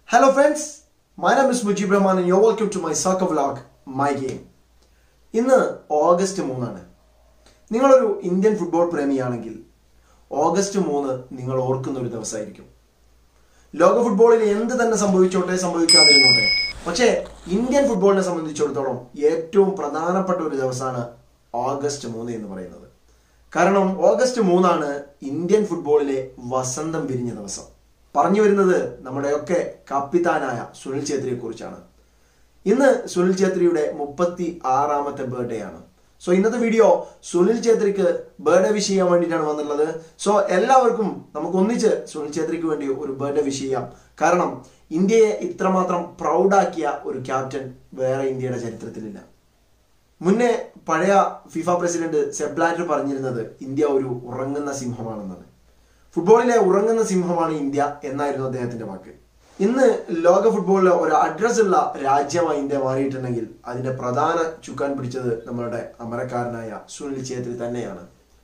Hello friends, my name is Mujib Rahman and you're welcome to my soccer vlog, My Game. ഇന്ന് August മൂന്നാണ് നിങ്ങളൊരു Indian football പ്രേമിയാണെങ്കിൽ August മൂന്ന് നിങ്ങൾ ഓർക്കുന്ന ഒരു ദിവസമായിരിക്കും ലോക ഫുട്ബോളിൽ എന്ത് തന്നെ സംഭവിച്ചോട്ടെ സംഭവിക്കാതിരുന്നോട്ടെ പക്ഷേ ഇന്ത്യൻ ഫുട്ബോളിനെ സംബന്ധിച്ചിടത്തോളം ഏറ്റവും പ്രധാനപ്പെട്ട ഒരു ദിവസമാണ് ഓഗസ്റ്റ് മൂന്ന് എന്ന് പറയുന്നത് കാരണം ഓഗസ്റ്റ് മൂന്നാണ് ഇന്ത്യൻ ഫുട്ബോളിലെ വസന്തം വിരിഞ്ഞ ദിവസം പറഞ്ഞു വരുന്നത് നമ്മുടെയൊക്കെ കപ്പിത്താനായ സുനിൽ ഛേത്രിയെ കുറിച്ചാണ് ഇന്ന് സുനിൽ ഛേത്രിയുടെ മുപ്പത്തി ആറാമത്തെ ബർത്ത്ഡേ ആണ് സോ ഇന്നത്തെ വീഡിയോ സുനിൽ ഛേത്രിക്ക് ബർത്ത്ഡേ വിഷ് ചെയ്യാൻ വേണ്ടിയിട്ടാണ് വന്നിട്ടുള്ളത് സോ എല്ലാവർക്കും നമുക്ക് ഒന്നിച്ച് സുനിൽ ഛേത്രിക്ക് വേണ്ടി ഒരു ബർത്ത്ഡേ വിഷ് ചെയ്യാം കാരണം ഇന്ത്യയെ ഇത്രമാത്രം പ്രൗഡാക്കിയ ഒരു ക്യാപ്റ്റൻ വേറെ ഇന്ത്യയുടെ ചരിത്രത്തിലില്ല മുന്നേ പഴയ ഫിഫ പ്രസിഡന്റ് സെബ്ലാറ്റർ പറഞ്ഞിരുന്നത് ഇന്ത്യ ഒരു ഉറങ്ങുന്ന സിംഹമാണെന്നാണ് ഫുട്ബോളിലെ ഉറങ്ങുന്ന സിംഹമാണ് ഇന്ത്യ എന്നായിരുന്നു അദ്ദേഹത്തിന്റെ വാക്ക് ഇന്ന് ലോക ഫുട്ബോളിലെ ഒരു അഡ്രസ് ഉള്ള രാജ്യമായി ഇന്ത്യ മാറിയിട്ടുണ്ടെങ്കിൽ അതിന്റെ പ്രധാന ചുക്കാൻ പിടിച്ചത് നമ്മളുടെ അമരക്കാരനായ സുനിൽ ഛേത്രി തന്നെയാണ്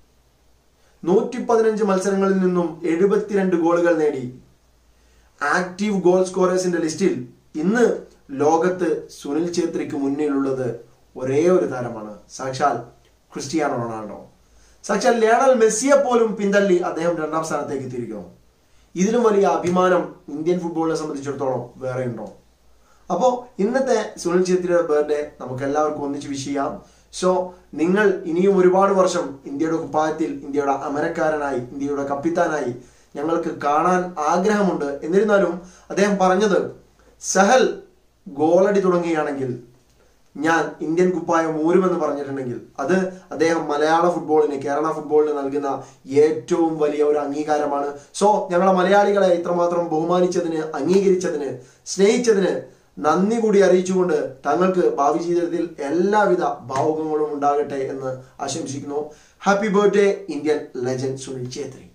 നൂറ്റി പതിനഞ്ച് മത്സരങ്ങളിൽ നിന്നും എഴുപത്തിരണ്ട് ഗോളുകൾ നേടി ആക്റ്റീവ് ഗോൾ സ്കോറേഴ്സിന്റെ ലിസ്റ്റിൽ ഇന്ന് ലോകത്ത് സുനിൽ ഛേത്രിക്ക് മുന്നിലുള്ളത് ഒരേ ഒരു താരമാണ് സാക്ഷാൽ ക്രിസ്റ്റിയാനോ റൊണാൾഡോ സാക്ഷാൽ ലിയണൽ മെസ്സിയെ പോലും പിന്തള്ളി അദ്ദേഹം രണ്ടാം സ്ഥാനത്തേക്ക് എത്തിയിരിക്കുന്നു ഇതിലും വലിയ അഭിമാനം ഇന്ത്യൻ ഫുട്ബോളിനെ സംബന്ധിച്ചിടത്തോളം വേറെ ഉണ്ടോ അപ്പോൾ ഇന്നത്തെ സുനിൽ ഛേത്രിയുടെ ബർത്ത്ഡേ നമുക്ക് എല്ലാവർക്കും ഒന്നിച്ച് വിഷ് ചെയ്യാം സോ നിങ്ങൾ ഇനിയും ഒരുപാട് വർഷം ഇന്ത്യയുടെ കുപ്പായത്തിൽ ഇന്ത്യയുടെ അമരക്കാരനായി ഇന്ത്യയുടെ കപ്പിത്താനായി ഞങ്ങൾക്ക് കാണാൻ ആഗ്രഹമുണ്ട് എന്നിരുന്നാലും അദ്ദേഹം പറഞ്ഞത് സഹൽ ഗോളടി തുടങ്ങുകയാണെങ്കിൽ ഞാൻ ഇന്ത്യൻ കുപ്പായം ഊരുമെന്ന് പറഞ്ഞിട്ടുണ്ടെങ്കിൽ അത് അദ്ദേഹം മലയാള ഫുട്ബോളിന് കേരള ഫുട്ബോളിന് നൽകുന്ന ഏറ്റവും വലിയ ഒരു അംഗീകാരമാണ് സോ ഞങ്ങളെ മലയാളികളെ ഇത്രമാത്രം ബഹുമാനിച്ചതിന് അംഗീകരിച്ചതിന് സ്നേഹിച്ചതിന് നന്ദി കൂടി അറിയിച്ചുകൊണ്ട് തങ്ങൾക്ക് ഭാവി ജീവിതത്തിൽ എല്ലാവിധ ഭാവുകങ്ങളും ഉണ്ടാകട്ടെ എന്ന് ആശംസിക്കുന്നു happy birthday Indian legend Sunil Chhetri